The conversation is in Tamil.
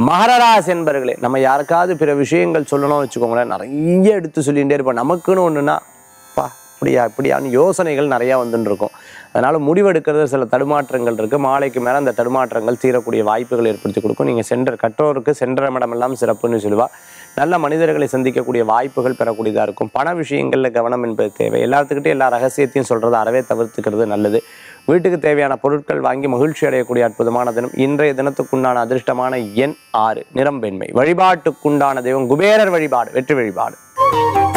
மகரராசி என்பர்களே நம்ம யாருக்காவது பிற விஷயங்கள் சொல்லணும்னு வச்சுக்கோங்களேன் நிறைய எடுத்து சொல்லிகிட்டே இருப்போம் நமக்குன்னு ஒன்றுனா பா இப்படியா இப்படியான்னு யோசனைகள் நிறையா வந்துட்டு இருக்கும் அதனால் முடிவெடுக்கிறது சில தடுமாற்றங்கள் இருக்குது மாலைக்கு மேலே அந்த தடுமாற்றங்கள் தீரக்கூடிய வாய்ப்புகள் ஏற்படுத்தி கொடுக்கும் நீங்கள் சென்ற கற்றோருக்கு சென்ற இடமெல்லாம் சிறப்புன்னு சொல்லுவா நல்ல மனிதர்களை சந்திக்கக்கூடிய வாய்ப்புகள் பெறக்கூடியதாக இருக்கும் பண விஷயங்களில் கவனம் என்பது தேவை எல்லாத்துக்கிட்டையும் எல்லா ரகசியத்தையும் சொல்கிறத அறவே தவிர்த்துக்கிறது நல்லது வீட்டுக்கு தேவையான பொருட்கள் வாங்கி மகிழ்ச்சி அடையக்கூடிய அற்புதமான தினம் இன்றைய தினத்துக்குண்டான அதிர்ஷ்டமான எண் ஆறு நிறம் வெண்மை வழிபாட்டுக்குண்டான தெய்வம் குபேரர் வழிபாடு வெற்றி வழிபாடு